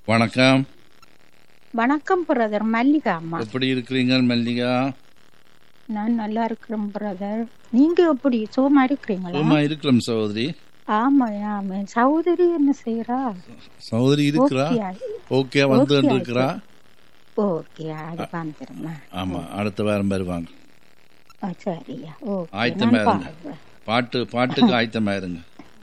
வணக்கம் வணக்கம் பிரதர் மல்லிகா அம்மா எப்படி இருக்கிறீங்க மல்லிகா நான் நல்லா இருக்கிறேன் பிரதர் நீங்க எப்படி சுகமா இருக்கிறீங்களா சும்மா இருக்கிறோம் சகோதரி ஆமா ஆமா சகோதரி என்ன செய்யறா சகோதரி இருக்கிறா ஓகே வந்து Okay, இருக்கிறா ஓகே அது வந்துருமா ஆமா அடுத்த வாரம் வருவாங்க ஆ, சரியா ஓகே ஆயத்தமா நான் இருங்க பாடுறேன் பாட்டு பாட்டுக்கு ஆயத்தமா இருங்க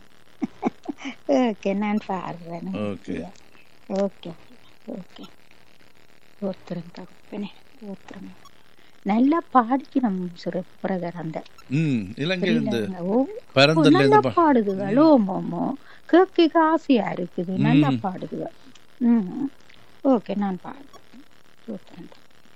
ஓகே நான் பாடுறேன் ஓகே ஓகே ஓகே ஒருத்தரும் தகப்பனே ஒருத்தரும் நல்லா பாடிக்கணும் சுர பிரதர் அந்த ம் இலங்கையிலிருந்து ஓ பரந்தல்ல நல்லா இருந்து பா- பாடுதுகள் ஓமோமோ கேட்க ஆசையா இருக்குது நல்லா பாடுதுகள் ம் ஓகே நான் பாடுறேன் சூத்திரன்.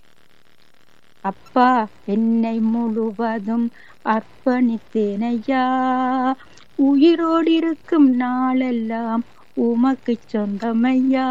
அப்பா என்னை முழுவதும் அர்ப்பணித்தேனையா உயிரோடு இருக்கும் நாளெல்லாம் உமக்கு சொந்தமையா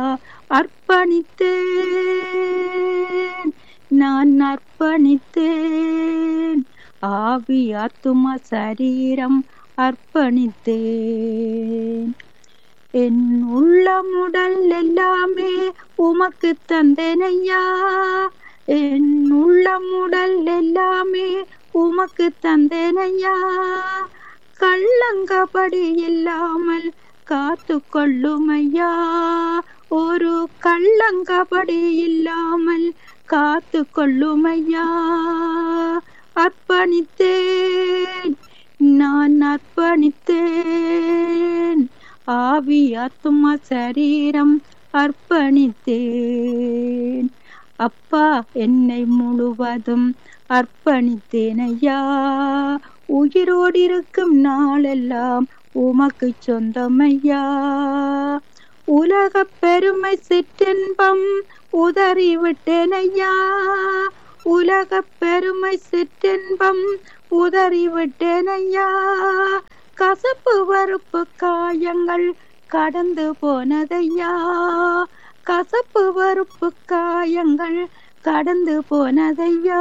அர்ப்பணித்தேன் நான் அர்ப்பணித்தேன் ஆவி ஆத்தும சரீரம் அர்ப்பணித்தேன் என் உள்ளமுடல் எல்லாமே உமக்கு தந்தேனையா என் உள்ளமுடல் எல்லாமே உமக்கு தந்தேனையா கள்ளங்கபடி இல்லாமல் காத்து கொள்ளுமையா ஒரு கள்ளங்கபடி இல்லாமல் காத்து கொள்ளுமையா அர்ப்பணித்தேன் நான் அர்ப்பணித்தேன் ஆவி ஆத்துமா சரீரம் அர்ப்பணித்தேன் அப்பா என்னை முழுவதும் அர்ப்பணித்தேன் ஐயா உயிரோடு இருக்கும் நாளெல்லாம் உமக்கு சொந்தமையா உலக பெருமை சிற்றின்பம் உதறி விட்டேன் ஐயா உலக பெருமை சிற்றின்பம் உதறி விட்டேன் ஐயா கசப்பு வறுப்பு காயங்கள் கடந்து போனதையா கசப்பு வறுப்பு காயங்கள் கடந்து போனதையா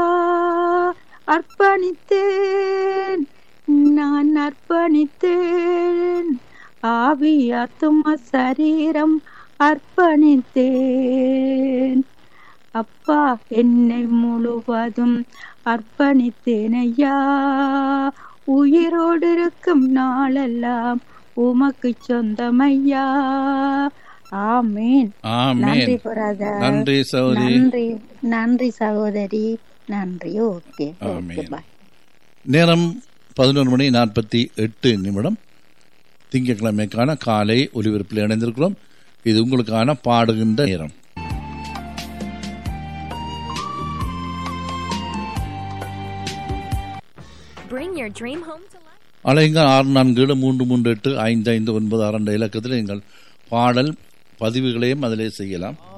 அர்ப்பணித்தேன் நான் அர்ப்பணித்தேன் ஆவி ஆத்தும சரீரம் அர்ப்பணித்தேன் அப்பா என்னை முழுவதும் அர்ப்பணித்தேன் ஐயா உயிரோடு இருக்கும் நாளெல்லாம் உமக்கு சொந்தமையா ஆமேன் ஆமேன் நன்றி பிரதர் நன்றி சகோதரி நன்றி நன்றி சகோதரி நன்றி ஓகே ஓகே ஆமேன். பாய் நேரம் பதினொரு மணி நாற்பத்தி எட்டு நிமிடம் திங்கட்கிழமைக்கான காலை ஒலிபரப்பில் இணைந்திருக்கிறோம் இது உங்களுக்கான பாடுகின்ற நேரம் Bring your dream home to life. அலைங்க ஆறு நான்கு ஏழு மூன்று மூன்று எட்டு ஐந்து ஐந்து ஒன்பது ஆறு என்ற இலக்கத்தில் நீங்கள் பாடல் பதிவுகளையும் அதிலே செய்யலாம்